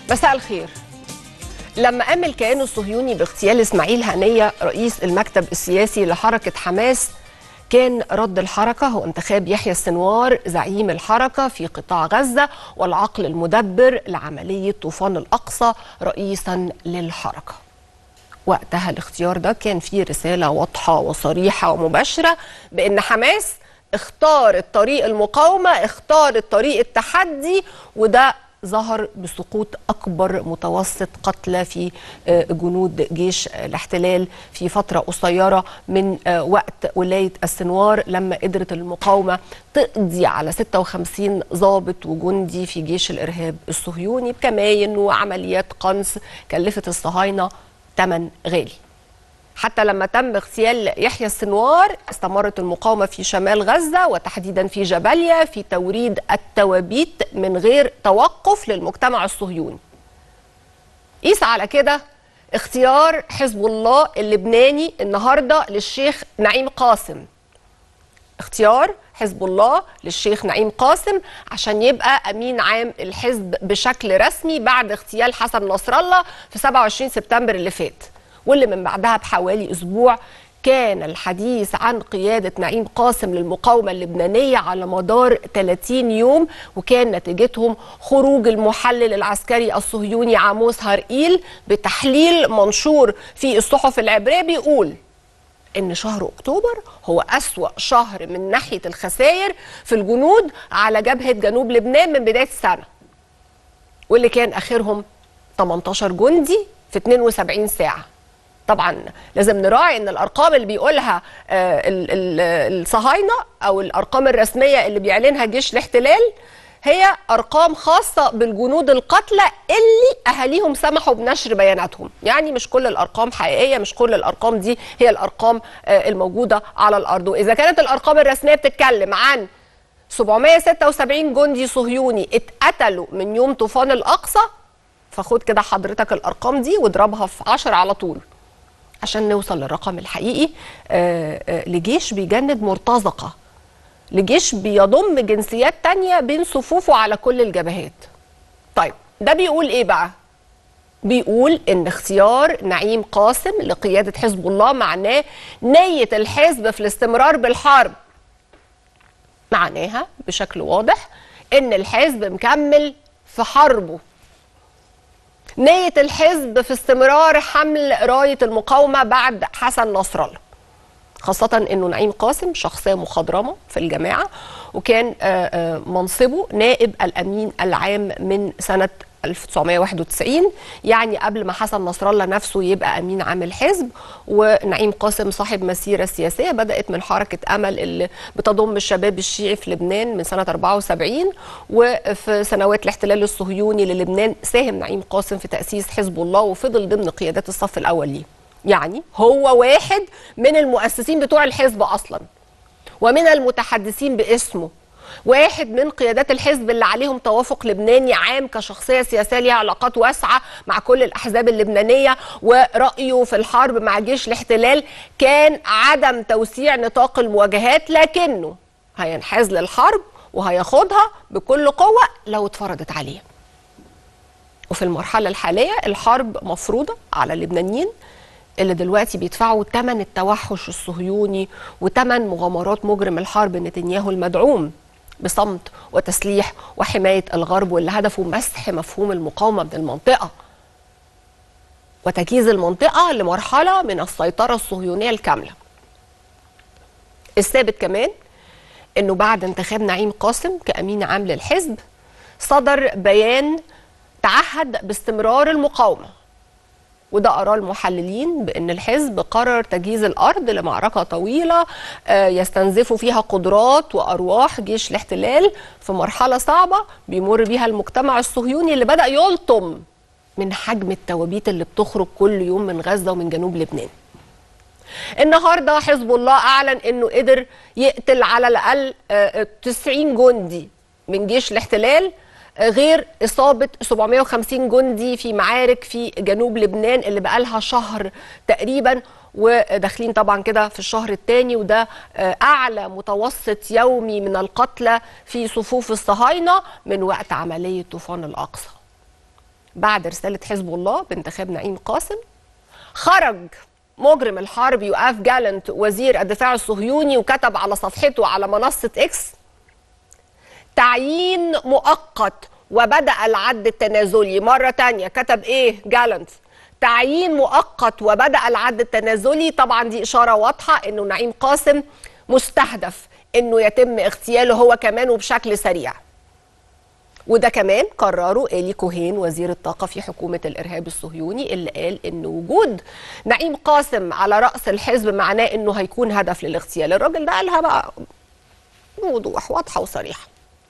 مساء الخير لما قام الكيان الصهيوني باغتيال اسماعيل هنيه رئيس المكتب السياسي لحركه حماس كان رد الحركه هو انتخاب يحيى السنوار زعيم الحركه في قطاع غزه والعقل المدبر لعمليه طوفان الاقصى رئيسا للحركه. وقتها الاختيار ده كان فيه رساله واضحه وصريحه ومباشره بان حماس اختارت طريق المقاومه اختارت طريق التحدي وده ظهر بسقوط اكبر متوسط قتلى في جنود جيش الاحتلال في فتره قصيره من وقت ولايه السنوار لما قدرت المقاومه تقضي على 56 ضابط وجندي في جيش الارهاب الصهيوني بكماين وعمليات قنص كلفت الصهاينه ثمن غالي حتى لما تم اغتيال يحيى السنوار استمرت المقاومة في شمال غزة وتحديدا في جباليا في توريد التوابيت من غير توقف للمجتمع الصهيوني قيس على كده اختيار حزب الله اللبناني النهاردة للشيخ نعيم قاسم اختيار حزب الله للشيخ نعيم قاسم عشان يبقى امين عام الحزب بشكل رسمي بعد اغتيال حسن نصر الله في 27 سبتمبر اللي فات واللي من بعدها بحوالي اسبوع كان الحديث عن قيادة نعيم قاسم للمقاومة اللبنانية على مدار 30 يوم وكان نتيجتهم خروج المحلل العسكري الصهيوني عاموس هرئيل بتحليل منشور في الصحف العبرية بيقول ان شهر اكتوبر هو اسوا شهر من ناحيه الخسائر في الجنود على جبهه جنوب لبنان من بدايه السنه واللي كان اخرهم 18 جندي في 72 ساعه طبعا لازم نراعي ان الارقام اللي بيقولها الصهاينه او الارقام الرسميه اللي بيعلنها جيش الاحتلال هي ارقام خاصه بالجنود القتلى اللي اهاليهم سمحوا بنشر بياناتهم يعني مش كل الارقام حقيقيه مش كل الارقام دي هي الارقام الموجوده على الارض واذا كانت الارقام الرسميه بتتكلم عن 776 جندي صهيوني اتقتلوا من يوم طوفان الاقصى فخد كده حضرتك الارقام دي واضربها في 10 على طول عشان نوصل للرقم الحقيقي آآ آآ لجيش بيجند مرتزقه لجيش بيضم جنسيات تانية بين صفوفه على كل الجبهات طيب ده بيقول ايه بقى بيقول ان اختيار نعيم قاسم لقيادة حزب الله معناه نية الحزب في الاستمرار بالحرب معناها بشكل واضح ان الحزب مكمل في حربه نية الحزب في استمرار حمل راية المقاومة بعد حسن نصر الله خاصة أنه نعيم قاسم شخصية مخضرمة في الجماعة وكان منصبه نائب الأمين العام من سنة 1991 يعني قبل ما حسن نصر الله نفسه يبقى امين عام الحزب ونعيم قاسم صاحب مسيره سياسيه بدات من حركه امل اللي بتضم الشباب الشيعي في لبنان من سنه 74 وفي سنوات الاحتلال الصهيوني للبنان ساهم نعيم قاسم في تاسيس حزب الله وفضل ضمن قيادات الصف الاول ليه يعني هو واحد من المؤسسين بتوع الحزب اصلا ومن المتحدثين باسمه واحد من قيادات الحزب اللي عليهم توافق لبناني عام كشخصيه سياسيه ليها علاقات واسعه مع كل الاحزاب اللبنانيه ورايه في الحرب مع جيش الاحتلال كان عدم توسيع نطاق المواجهات لكنه هينحاز للحرب وهياخدها بكل قوه لو اتفرضت عليه. وفي المرحله الحاليه الحرب مفروضه على اللبنانيين اللي دلوقتي بيدفعوا ثمن التوحش الصهيوني وثمن مغامرات مجرم الحرب نتنياهو المدعوم بصمت وتسليح وحماية الغرب واللي هدفه مسح مفهوم المقاومة من المنطقة وتجهيز المنطقة لمرحلة من السيطرة الصهيونية الكاملة الثابت كمان أنه بعد انتخاب نعيم قاسم كأمين عام للحزب صدر بيان تعهد باستمرار المقاومة وده أراه المحللين بأن الحزب قرر تجهيز الأرض لمعركة طويلة يستنزفوا فيها قدرات وأرواح جيش الاحتلال في مرحلة صعبة بيمر بيها المجتمع الصهيوني اللي بدأ يلطم من حجم التوابيت اللي بتخرج كل يوم من غزة ومن جنوب لبنان النهارده حزب الله اعلن انه قدر يقتل على الاقل 90 جندي من جيش الاحتلال غير إصابة 750 جندي في معارك في جنوب لبنان اللي بقالها شهر تقريبا وداخلين طبعا كده في الشهر الثاني وده أعلى متوسط يومي من القتلى في صفوف الصهاينة من وقت عملية طوفان الأقصى بعد رساله حزب الله بانتخاب نعيم قاسم خرج مجرم الحرب يوآف جالنت وزير الدفاع الصهيوني وكتب على صفحته على منصه اكس تعيين مؤقت وبدأ العد التنازلي مرة تانية كتب ايه جالنت تعيين مؤقت وبدأ العد التنازلي طبعا دي إشارة واضحة انه نعيم قاسم مستهدف انه يتم اغتياله هو كمان وبشكل سريع وده كمان قرره إيلي كوهين وزير الطاقة في حكومة الإرهاب الصهيوني اللي قال إن وجود نعيم قاسم على رأس الحزب معناه إنه هيكون هدف للاغتيال الراجل ده قالها بقى بوضوح واضحة وصريحة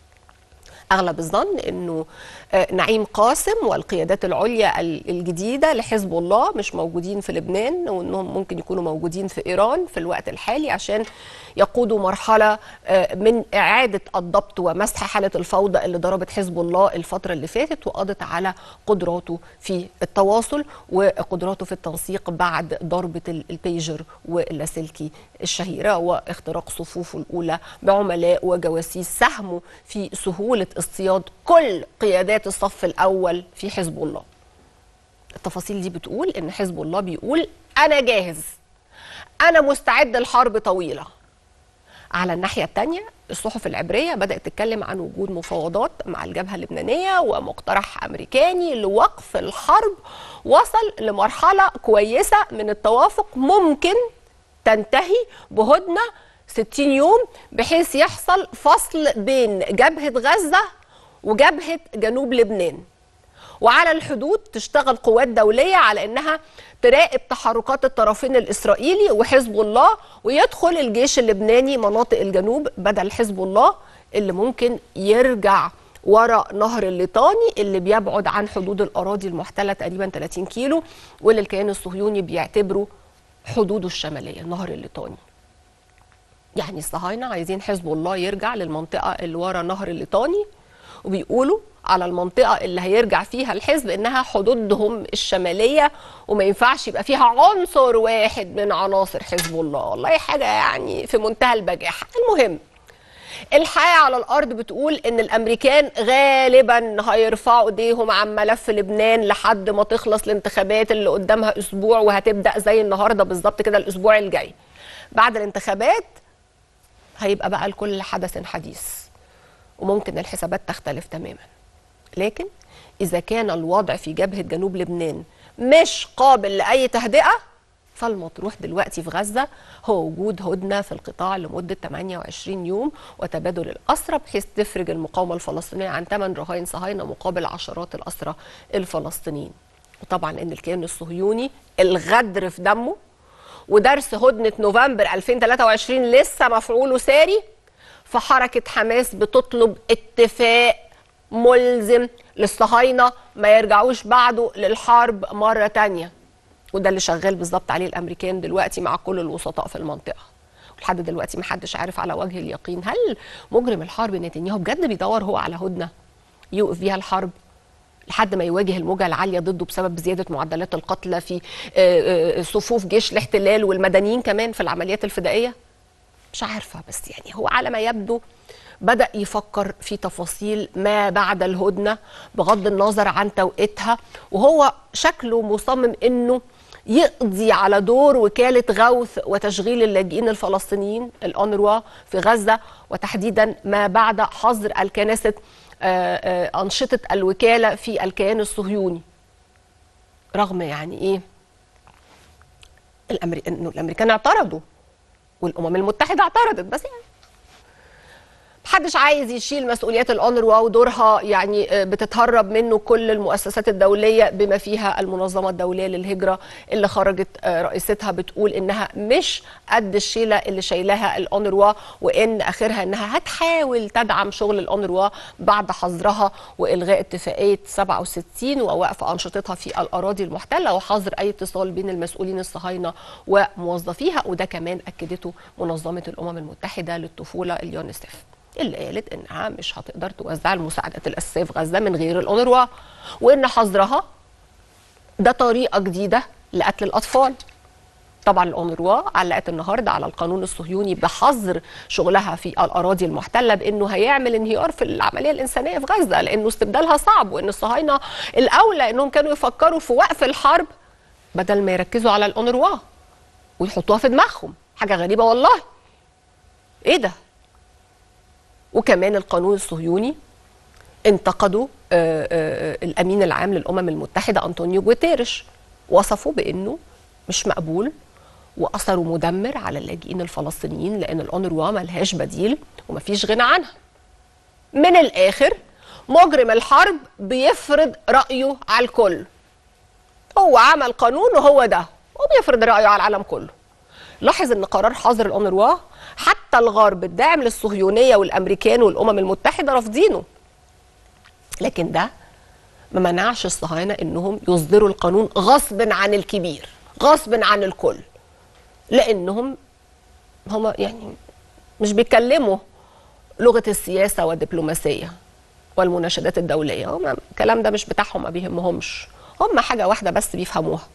اغلب الظن انه نعيم قاسم والقيادات العليا الجديده لحزب الله مش موجودين في لبنان وانهم ممكن يكونوا موجودين في ايران في الوقت الحالي عشان يقودوا مرحله من اعاده الضبط ومسح حاله الفوضى اللي ضربت حزب الله الفتره اللي فاتت وقضت على قدراته في التواصل وقدراته في التنسيق بعد ضربه البيجر واللاسلكي الشهيره واختراق صفوفه الاولى بعملاء وجواسيس ساهموا في سهوله اصطياد كل قيادات الصف الاول في حزب الله. التفاصيل دي بتقول ان حزب الله بيقول انا جاهز. انا مستعد لحرب طويله. على الناحيه الثانيه الصحف العبريه بدات تتكلم عن وجود مفاوضات مع الجبهه اللبنانيه ومقترح امريكاني لوقف الحرب وصل لمرحله كويسه من التوافق ممكن تنتهي بهدنه 60 يوم بحيث يحصل فصل بين جبهة غزة وجبهة جنوب لبنان وعلى الحدود تشتغل قوات دولية على أنها تراقب تحركات الطرفين الإسرائيلي وحزب الله ويدخل الجيش اللبناني مناطق الجنوب بدل حزب الله اللي ممكن يرجع وراء نهر الليطاني اللي بيبعد عن حدود الأراضي المحتلة تقريبا 30 كيلو واللي الكيان الصهيوني بيعتبره حدوده الشمالية النهر الليطاني يعني الصهاينة عايزين حزب الله يرجع للمنطقة اللي ورا نهر الليطاني وبيقولوا على المنطقة اللي هيرجع فيها الحزب إنها حدودهم الشمالية وما ينفعش يبقى فيها عنصر واحد من عناصر حزب الله والله حاجة يعني في منتهى البجاحة المهم الحياة على الأرض بتقول إن الأمريكان غالبا هيرفعوا إيديهم عن ملف لبنان لحد ما تخلص الانتخابات اللي قدامها أسبوع وهتبدأ زي النهاردة بالظبط كده الأسبوع الجاي بعد الانتخابات هيبقى بقى لكل حدث حديث وممكن الحسابات تختلف تماما لكن إذا كان الوضع في جبهة جنوب لبنان مش قابل لأي تهدئة فالمطروح دلوقتي في غزة هو وجود هدنة في القطاع لمدة 28 يوم وتبادل الأسرى بحيث تفرج المقاومة الفلسطينية عن 8 رهائن صهاينة مقابل عشرات الأسرى الفلسطينيين وطبعا ان الكيان الصهيوني الغدر في دمه ودرس هدنة نوفمبر 2023 لسه مفعوله ساري فحركة حماس بتطلب اتفاق ملزم للصهاينة ما يرجعوش بعده للحرب مرة تانية وده اللي شغال بالظبط عليه الأمريكان دلوقتي مع كل الوسطاء في المنطقة ولحد دلوقتي محدش عارف على وجه اليقين هل مجرم الحرب نتنياهو بجد بيدور هو على هدنة يوقف بيها الحرب لحد ما يواجه الموجة العالية ضده بسبب زيادة معدلات القتلى في صفوف جيش الاحتلال والمدنيين كمان في العمليات الفدائية مش عارفة بس يعني هو على ما يبدو بدأ يفكر في تفاصيل ما بعد الهدنة بغض النظر عن توقيتها وهو شكله مصمم انه يقضي على دور وكالة غوث وتشغيل اللاجئين الفلسطينيين الأونروا في غزة وتحديدا ما بعد حظر الكنيسة أنشطة الوكالة في الكيان الصهيوني رغم يعني إيه الأمري... إنه الأمريكان اعترضوا والأمم المتحدة اعترضت بس يعني محدش عايز يشيل مسؤوليات الأونروا ودورها يعني بتتهرب منه كل المؤسسات الدولية بما فيها المنظمة الدولية للهجرة اللي خرجت رئيستها بتقول إنها مش قد الشيلة اللي شايلاها الأونروا وإن آخرها إنها هتحاول تدعم شغل الأونروا بعد حظرها وإلغاء اتفاقية 67 ووقف أنشطتها في الأراضي المحتلة وحظر أي اتصال بين المسؤولين الصهاينة وموظفيها وده كمان أكدته منظمة الأمم المتحدة للطفولة اليونيسف اللي قالت انها مش هتقدر توزع المساعدات الاساسيه في غزه من غير الاونروا وان حظرها ده طريقه جديده لقتل الاطفال طبعا الأونروا علقت النهارده على القانون الصهيوني بحظر شغلها في الأراضي المحتلة بأنه هيعمل انهيار في العملية الإنسانية في غزة لأنه استبدالها صعب وأن الصهاينة الأولى أنهم كانوا يفكروا في وقف الحرب بدل ما يركزوا على الأونروا ويحطوها في دماغهم حاجة غريبة والله إيه ده وكمان القانون الصهيوني انتقدوا آه، آه، الامين العام للامم المتحده انطونيو جوتيرش وصفوا بانه مش مقبول واثره مدمر على اللاجئين الفلسطينيين لان الاونروا ملهاش بديل ومفيش غنى عنها من الاخر مجرم الحرب بيفرض رايه على الكل هو عمل قانون وهو ده وبيفرض رايه على العالم كله لاحظ ان قرار حظر الاونروا حتى الغرب الداعم للصهيونيه والامريكان والامم المتحده رافضينه لكن ده ما منعش الصهاينه انهم يصدروا القانون غصب عن الكبير غصب عن الكل لانهم هم يعني مش بيتكلموا لغه السياسه والدبلوماسيه والمناشدات الدوليه هم الكلام ده مش بتاعهم ما بيهمهمش هم حاجه واحده بس بيفهموها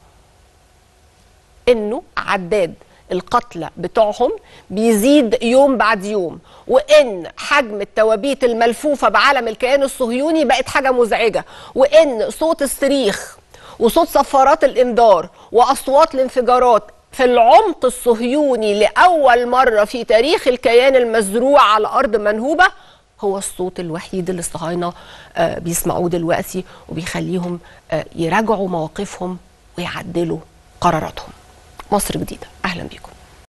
انه عداد القتلى بتوعهم بيزيد يوم بعد يوم وان حجم التوابيت الملفوفه بعلم الكيان الصهيوني بقت حاجه مزعجه وان صوت الصريخ وصوت صفارات الانذار واصوات الانفجارات في العمق الصهيوني لاول مره في تاريخ الكيان المزروع على ارض منهوبه هو الصوت الوحيد اللي الصهاينه آه، بيسمعوه دلوقتي وبيخليهم آه، يراجعوا مواقفهم ويعدلوا قراراتهم مصر جديدة أهلا بكم